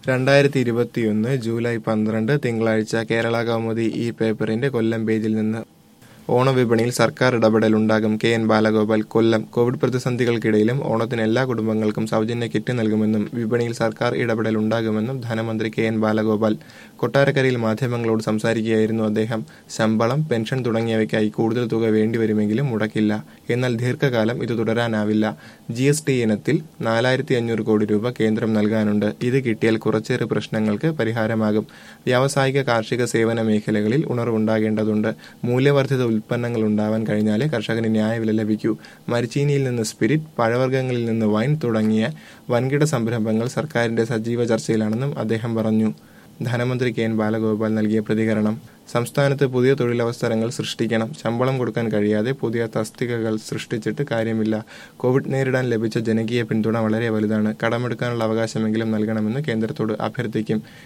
രണ്ടായിരത്തി ഇരുപത്തിയൊന്ന് ജൂലൈ പന്ത്രണ്ട് തിങ്കളാഴ്ച കേരള കൗമുദി ഈ പേപ്പറിന്റെ കൊല്ലം പേജിൽ നിന്ന് ഓണവിപണിയിൽ സർക്കാർ ഇടപെടലുണ്ടാകും K N Balagopal Kollam Covid പ്രതിസന്ധികൾക്കിടയിലും ഓണത്തിന് എല്ലാ കുടുംബങ്ങൾക്കും സൗജന്യ കിറ്റ് നൽകുമെന്നും വിപണിയിൽ സർക്കാർ ഇടപെടലുണ്ടാകുമെന്നും ധനമന്ത്രി കെ എൻ ബാലഗോപാൽ കൊട്ടാരക്കരയിൽ മാധ്യമങ്ങളോട് സംസാരിക്കുകയായിരുന്നു അദ്ദേഹം ശമ്പളം പെൻഷൻ തുടങ്ങിയവയ്ക്കായി കൂടുതൽ തുക വേണ്ടിവരുമെങ്കിലും മുടക്കില്ല എന്നാൽ ദീർഘകാലം ഇത് തുടരാനാവില്ല ജി എസ് ടി ഇനത്തിൽ നാലായിരത്തി അഞ്ഞൂറ് കോടി രൂപ കേന്ദ്രം നൽകാനുണ്ട് ഇത് കിട്ടിയാൽ കുറച്ചേറെ പ്രശ്നങ്ങൾക്ക് പരിഹാരമാകും വ്യാവസായിക കാർഷിക സേവന മേഖലകളിൽ ഉണർവുണ്ടാകേണ്ടതുണ്ട് മൂല്യവർദ്ധിത ഉൽപ്പന്നങ്ങൾ ഉണ്ടാവാൻ കഴിഞ്ഞാലേ കർഷകന് ന്യായവില ലഭിക്കൂ മരിച്ചീനിയിൽ നിന്ന് സ്പിരിറ്റ് പഴവർഗ്ഗങ്ങളിൽ നിന്ന് വൈൻ തുടങ്ങിയ വൻകിട സംരംഭങ്ങൾ സർക്കാരിന്റെ സജീവ ചർച്ചയിലാണെന്നും അദ്ദേഹം പറഞ്ഞു ധനമന്ത്രി കെ എൻ ബാലഗോപാൽ നൽകിയ പ്രതികരണം സംസ്ഥാനത്ത് പുതിയ തൊഴിലവസരങ്ങൾ സൃഷ്ടിക്കണം ശമ്പളം കൊടുക്കാൻ കഴിയാതെ പുതിയ തസ്തികകൾ സൃഷ്ടിച്ചിട്ട് കാര്യമില്ല കോവിഡ് നേരിടാൻ ലഭിച്ച ജനകീയ പിന്തുണ വളരെ വലുതാണ് കടമെടുക്കാനുള്ള അവകാശമെങ്കിലും നൽകണമെന്ന് കേന്ദ്രത്തോട് അഭ്യർത്ഥിക്കും